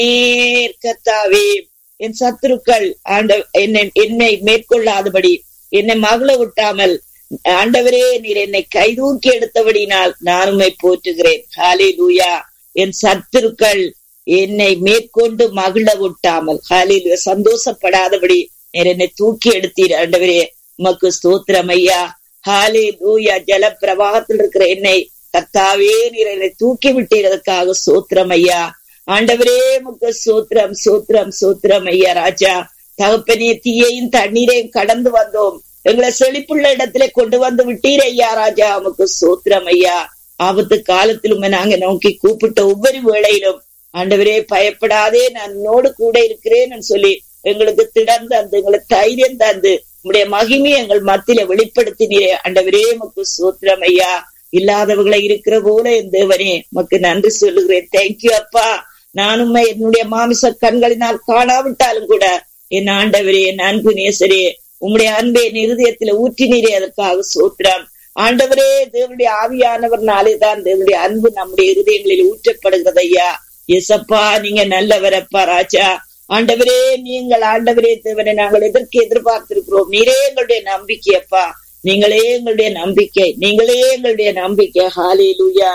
நீர் கத்தாவே என் சத்துருக்கள் ஆண்ட என்னை என்னை மேற்கொள்ளாதபடி என்னை மகள விட்டாமல் ஆண்டவரே நீர் என்னை கைதூக்கி எடுத்தபடினால் நான் உம்மை போற்றுகிறேன் ஹாலே லூயா என் சத்துருக்கள் என்னை மேற்கொண்டு மகிழ விட்டாமல் ஹாலில் சந்தோஷப்படாதபடி நீர் என்னை தூக்கி எடுத்தீர் ஆண்டவரே உமக்கு ஸ்தோத்திரம் ஐயா ஹாலே லூயா ஜல பிரவாகத்தில் இருக்கிற என்னை கத்தாவே நீர் என்னை தூக்கி விட்டதற்காக சோத்திரம் ஐயா ஆண்டவரே முக்கு சோத்திரம் சோத்திரம் சோத்திரம் ஐயா ராஜா தகப்பனே தீயையும் தண்ணீரையும் கடந்து வந்தோம் எங்களை செழிப்புள்ள இடத்துல கொண்டு வந்து விட்டீர் ஐயா ராஜா உமக்கு சோத்திரம் ஐயா ஆபத்து காலத்திலும் நாங்க நோக்கி கூப்பிட்ட ஒவ்வொரு வேளையிலும் ஆண்டவரே பயப்படாதே நான் உன்னோடு கூட இருக்கிறேன்னு சொல்லி எங்களுக்கு திடம் தந்து எங்களுக்கு தைரியம் தந்து உங்களுடைய மகிமையை எங்கள் மத்தியில வெளிப்படுத்தினீரே ஆண்டவரே உமக்கு சோத்திரம் ஐயா இல்லாதவர்களை இருக்கிற போல என் தேவனே உமக்கு நன்றி சொல்லுகிறேன் தேங்க்யூ அப்பா நானும் என்னுடைய மாமிச கண்களினால் காணாவிட்டாலும் கூட என் ஆண்டவரே என் அன்பு நேசரே உம்முடைய அன்பை என் இருதயத்துல ஊற்றினீரே அதற்காக சோத்திரம் ஆண்டவரே தேவனுடைய ஆவியானவர்னாலே தான் தேவனுடைய அன்பு நம்முடைய இருதயங்களில் ஊற்றப்படுகிறது ஐயா எசப்பா நீங்க நல்லவரப்பா ராஜா ஆண்டவரே நீங்கள் ஆண்டவரே தேவனை நாங்கள் எதற்கு எதிர்பார்த்திருக்கிறோம் நீரே எங்களுடைய நம்பிக்கை அப்பா நீங்களே எங்களுடைய நம்பிக்கை நீங்களே எங்களுடைய நம்பிக்கை ஹாலேலுயா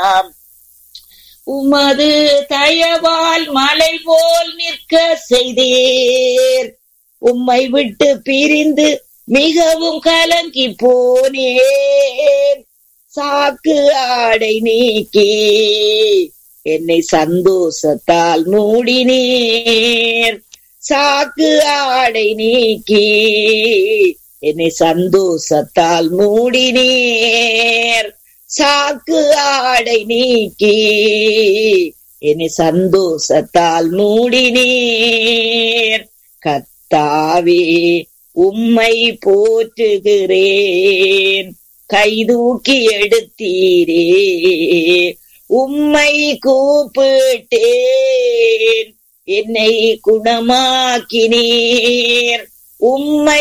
உமது தயவால் மலை போல் நிற்க செய்தீர் உம்மை விட்டு பிரிந்து மிகவும் கலங்கி போனேன் சாக்கு ஆடை நீக்கி என்னை சந்தோஷத்தால் மூடினீர் சாக்கு ஆடை நீக்கி என்னை சந்தோஷத்தால் மூடினீர் சாக்கு ஆடை நீக்கி என்னை சந்தோஷத்தால் மூடினீர் கத்தாவே உம்மை போற்றுகிறேன் கைதூக்கி எடுத்தீரே உம்மை கூப்பிட்டேன் என்னை குணமாக்கினீர் உம்மை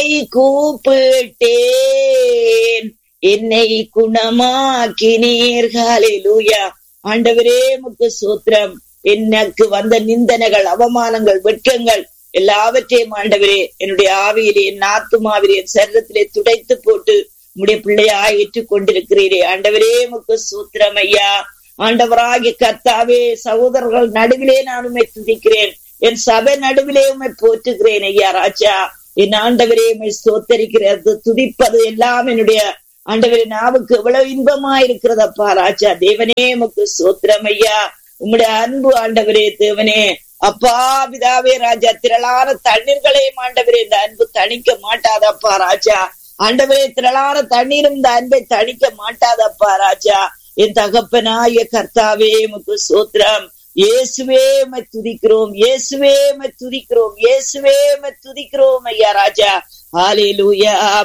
கூப்பிட்டேன் என்னை குணமாக்கினீர் ஹalleluya ஆண்டவரே முக்கு சூத்திரம் எனக்கு வந்த நிந்தனைகள் அவமானங்கள் வெட்கங்கள் எல்லாவற்றையும் ஆண்டவரே என்னுடைய ஆவியிலே என் ஆத்துமாவிலே என் சரீரத்திலே துடைத்து போட்டு உடைய பிள்ளையா ஏற்றுக் கொண்டிருக்கிறீரே ஆண்டவரே முக்கு சூத்திரம் ஐயா ஆண்டவராகி கர்த்தாவே சகோதரர்கள் நடுவிலே நான் உண்மை துதிக்கிறேன் என் சபை நடுவிலே உண்மை போற்றுகிறேன் ஐயா ராஜா என் ஆண்டவரே உண்மை சோத்தரிக்கிறது துதிப்பது எல்லாம் என்னுடைய ஆண்டவரே நாவுக்கு எவ்வளவு இன்பமா இருக்கிறதப்பா ராஜா தேவனே உமக்கு சோத்திரம் ஐயா உம்முடைய அன்பு ஆண்டவரே தேவனே அப்பா பிதாவே ராஜா திரளான தண்ணீர்களையும் ஆண்டவரே இந்த அன்பு தணிக்க மாட்டாதப்பா ராஜா ஆண்டவரே திரளான தண்ணீரும் இந்த அன்பை தணிக்க மாட்டாதப்பா ராஜா என் தகப்பனாய கர்த்தாவே உமக்கு சோத்திரம் இயேசுவே மை துதிக்கிறோம் இயேசுவே மை துதிக்கிறோம் இயேசுவே மை துதிக்கிறோம் ஐயா ராஜா ஹalleluya